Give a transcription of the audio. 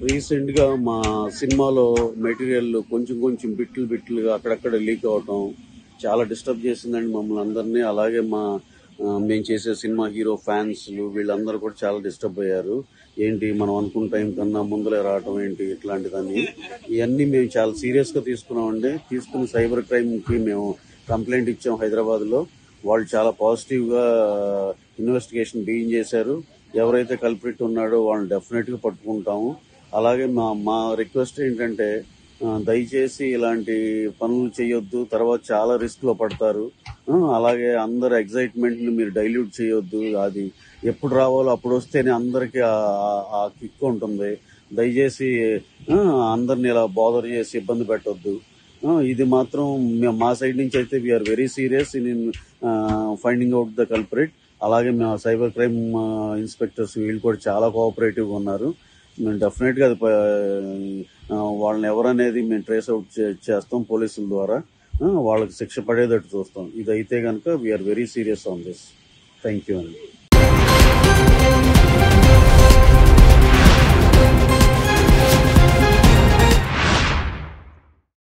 రీసెంట్గా మా సినిమాలో మెటీరియల్ కొంచెం కొంచెం బిట్లు బిట్లుగా అక్కడక్కడ లీక్ అవటం చాలా డిస్టర్బ్ చేసిందండి మమ్మల్ని అందరినీ అలాగే మా ఆ, మేము చేసే సినిమా హీరో ఫ్యాన్స్ వీళ్ళందరూ కూడా చాలా డిస్టర్బ్ అయ్యారు ఏంటి మనం అనుకున్న టైం కన్నా ముందలే రావటం ఏంటి ఇట్లాంటిదని ఇవన్నీ మేము చాలా సీరియస్ గా తీసుకున్నామండి తీసుకుని సైబర్ క్రైమ్ కి మేము కంప్లైంట్ ఇచ్చాం హైదరాబాద్ లో వాళ్ళు చాలా పాజిటివ్ గా ఇన్వెస్టిగేషన్ బిగిన్ చేశారు ఎవరైతే కల్ప్రిట్ ఉన్నాడో వాళ్ళని డెఫినెట్ గా పట్టుకుంటాము అలాగే మా మా రిక్వెస్ట్ ఏంటంటే ఆ, దయచేసి ఇలాంటి పనులు చేయొద్దు తర్వాత చాలా రిస్క్ లో పడతారు ఆ, అలాగే అందరు ఎగ్జైట్మెంట్ ని మీరు డైల్యూట్ చేయొద్దు అది ఎప్పుడు రావాలో అప్పుడు వస్తేనే అందరికి ఆ కిక్ ఉంటుంది దయచేసి ఆ, అందరిని ఇలా బాదర్ చేసి ఇబ్బంది పెట్టొద్దు ఆ, ఇది మాత్రం మేము మా సైడ్ నుంచి అయితే we are very serious in finding out the culprit అలాగే మా సైబర్ క్రైమ్ ఇన్స్పెక్టర్స్ వీళ్ళు కూడా చాలా కోఆపరేటివ్ ఉన్నారు మేము డెఫినెట్ గా అది ప- ఆ, వాళ్ళని ఎవరనేది మేము ట్రేస్ అవుట్ చేస్తాం పోలీసుల ద్వారా ఆ, వాళ్ళకి శిక్ష పడేటట్టు చూస్తాం ఇది అయితే కనుక we are very serious on this thank you అండి